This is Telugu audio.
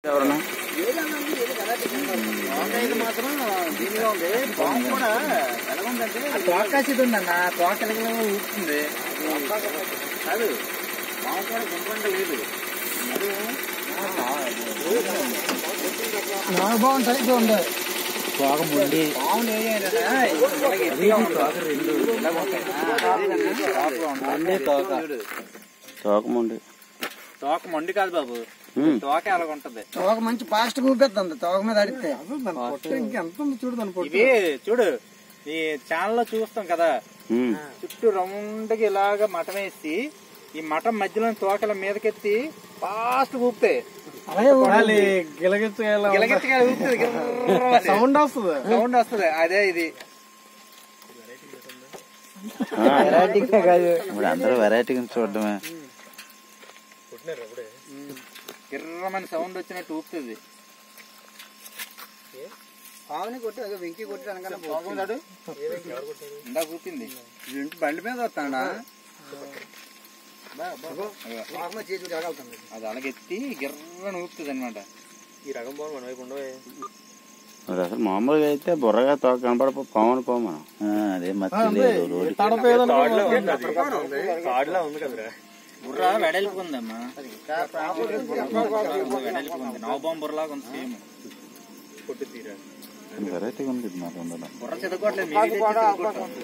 ఎవరన్నా వంకాయకి మాత్రం దీనిగా ఉంది బాంబు కూడా ఎలా ఉందంటే తోకాసి ఇది ఉందన్న తోక ఎలగల ఊపుతుంది కాదు బాంబు కూడా గుండ్రంగా లేదు అది బాగుంటాయి ఇది ఉండే తోక ముండి బాగుంది అన్నీ తోక తోక ముండి తోక మొండి కాదు బాబు ఉమ్. తోక ఎలాగ ఉంటది తోక మంచి ఫాస్ట్ ఊపేస్తుంది తోక మీద అడిగితే ఇంకెంత ఉంది చూడు దాని పొట్టు ఇవి చూడు ఈ ఛానల్ లో చూస్తాం కదా ఉమ్. చుట్టూ రౌండ్ గా ఇలాగ మటం వేసి ఈ మటం మధ్యలో తోకల మీదకెత్తి ఫాస్ట్ ఊపుతాయి అలాగే గిలగెత్తగా ఊపుతుంది సౌండ్ వస్తుంది సౌండ్ వస్తుంది అదే ఇది ఆ, ఇప్పుడు అందరూ వెరైటీగా చూడడమే గిర్రమని సౌండ్ వచ్చినట్టు ఊపుతుంది పావుని కొట్టి అదే వెంకి కొట్టి అనగానే బాగుందాడు ఇందాక ఊపింది ఇంటి బండి మీద వస్తాడా అగో. చేసి జరగలుగుతుంది అది అలాగెత్తి గిర్రని ఊపుతుంది అనమాట మరి అసలు మామూలుగా అయితే బుర్రగా తోక కనపడపో పవన్ పో మనం ఆ, అదే మత్తి లేదు రోడ్డు బుర్ర వెడల్పుకుందమ్మా వెడల్పుకుంది నవబాం బుర్రలాగా ఉంది సేమ్ వెరైటీగా ఉంది ఇది నాకు అందులో బుర్ర చెదగొట్టలేదు మీరు